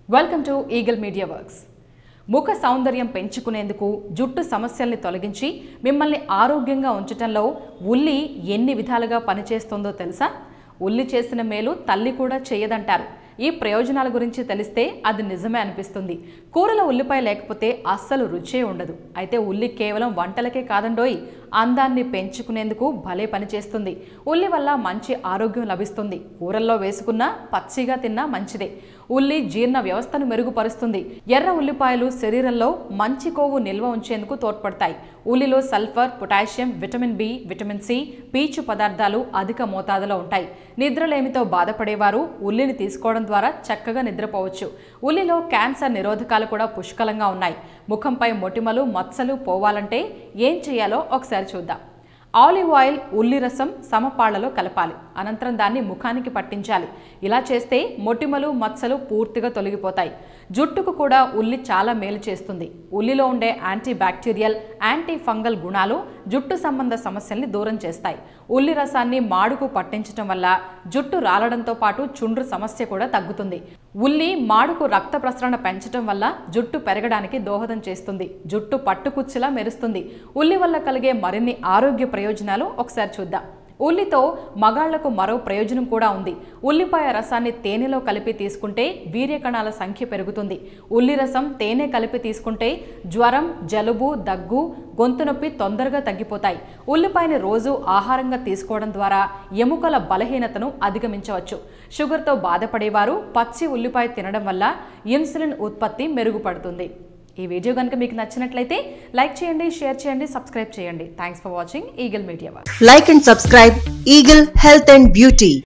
Welcome to Eagle Media Works ముఖ సౌందర్యం పెంచుకునేందుకు జుట్టు సమస్యల్ని తొలగించి మిమ్మల్ని ఆరోగ్యంగా ఉంచటంలో ఉల్లి ఎన్ని విధాలుగా పనిచేస్తుందో తెలుసా ఉల్లి చేసిన మేలు తల్లి కూడా చేయదంటారు ఈ ప్రయోజనాల గురించి తెలిస్తే అది నిజమే అనిపిస్తుంది కూరలో ఉల్లిపాయ లేకపోతే అస్సలు రుచే ఉండదు అయితే ఉల్లి కేవలం వంటలకే కాదండోయ్ అందాన్ని పెంచుకునేందుకు భలే పనిచేస్తుంది ఉల్లి వల్ల మంచి ఆరోగ్యం లభిస్తుంది కూరల్లో వేసుకున్నా పచ్చిగా తిన్నా మంచిదే ఉల్లి జీర్ణ వ్యవస్థను మెరుగుపరుస్తుంది ఎర్ర ఉల్లిపాయలు శరీరంలో మంచి కొవ్వు నిల్వ ఉంచేందుకు తోడ్పడతాయి ఉల్లిలో sulphur potassium vitamin B vitamin C పీచు పదార్థాలు అధిక మోతాదులో ఉంటాయి నిద్రలేమితో బాధపడేవారు ఉల్లిని తీసుకోవడం ద్వారా చక్కగా నిద్రపోవచ్చు ఉల్లిలో క్యాన్సర్ నిరోధకాలు కూడా పుష్కలంగా ఉన్నాయి ముఖంపై మొటిమలు మచ్చలు పోవాలంటే ఏం చేయాలో ఒకసారి చూద్దాం ఆలివ్ ఆయిల్ ఉల్లి రసం సమపాళ్లలో కలపాలి అనంతరం దాన్ని ముఖానికి పట్టించాలి ఇలా చేస్తే మొటిమలు మచ్చలు పూర్తిగా తొలగిపోతాయి జుట్టుకు కూడా ఉల్లి చాలా మేలు చేస్తుంది ఉల్లిలో ఉండే యాంటీ బ్యాక్టీరియల్ యాంటీ ఫంగల్ గుణాలు జుట్టు సంబంధ సమస్యల్ని దూరం చేస్తాయి ఉల్లి రసాన్ని మాడుకు పట్టించడం వల్ల జుట్టు రాలడంతో పాటు చుండ్రు సమస్య కూడా తగ్గుతుంది ఉల్లి మాడుకు రక్త ప్రసరణ పెంచడం వల్ల జుట్టు పెరగడానికి దోహదం చేస్తుంది జుట్టు పట్టుకుచ్చిలా మెరుస్తుంది ఉల్లి వల్ల కలిగే మరిన్ని ఆరోగ్య ప్రయోజనాలు ఒకసారి చూద్దాం ఉల్లితో మగాళ్లకు మరో ప్రయోజనం కూడా ఉంది ఉల్లిపాయ రసాన్ని తేనెలో కలిపి తీసుకుంటే వీర్యకణాల సంఖ్య పెరుగుతుంది ఉల్లి రసం తేనె కలిపి తీసుకుంటే జ్వరం జలుబు దగ్గు గొంతు నొప్పి తొందరగా తగ్గిపోతాయి ఉల్లిపాయని రోజు ఆహారంగా తీసుకోవడం ద్వారా ఎముకల బలహీనతను అధిగమించవచ్చు షుగర్తో బాధపడేవారు పచ్చి ఉల్లిపాయ తినడం వల్ల ఇన్సులిన్ ఉత్పత్తి మెరుగుపడుతుంది ఈ వీడియో కనుక మీకు నచ్చినట్లయితే లైక్ చేయండి షేర్ చేయండి సబ్స్క్రైబ్ చేయండి thanks for watching Eagle Media Work Like and subscribe Eagle Health and Beauty.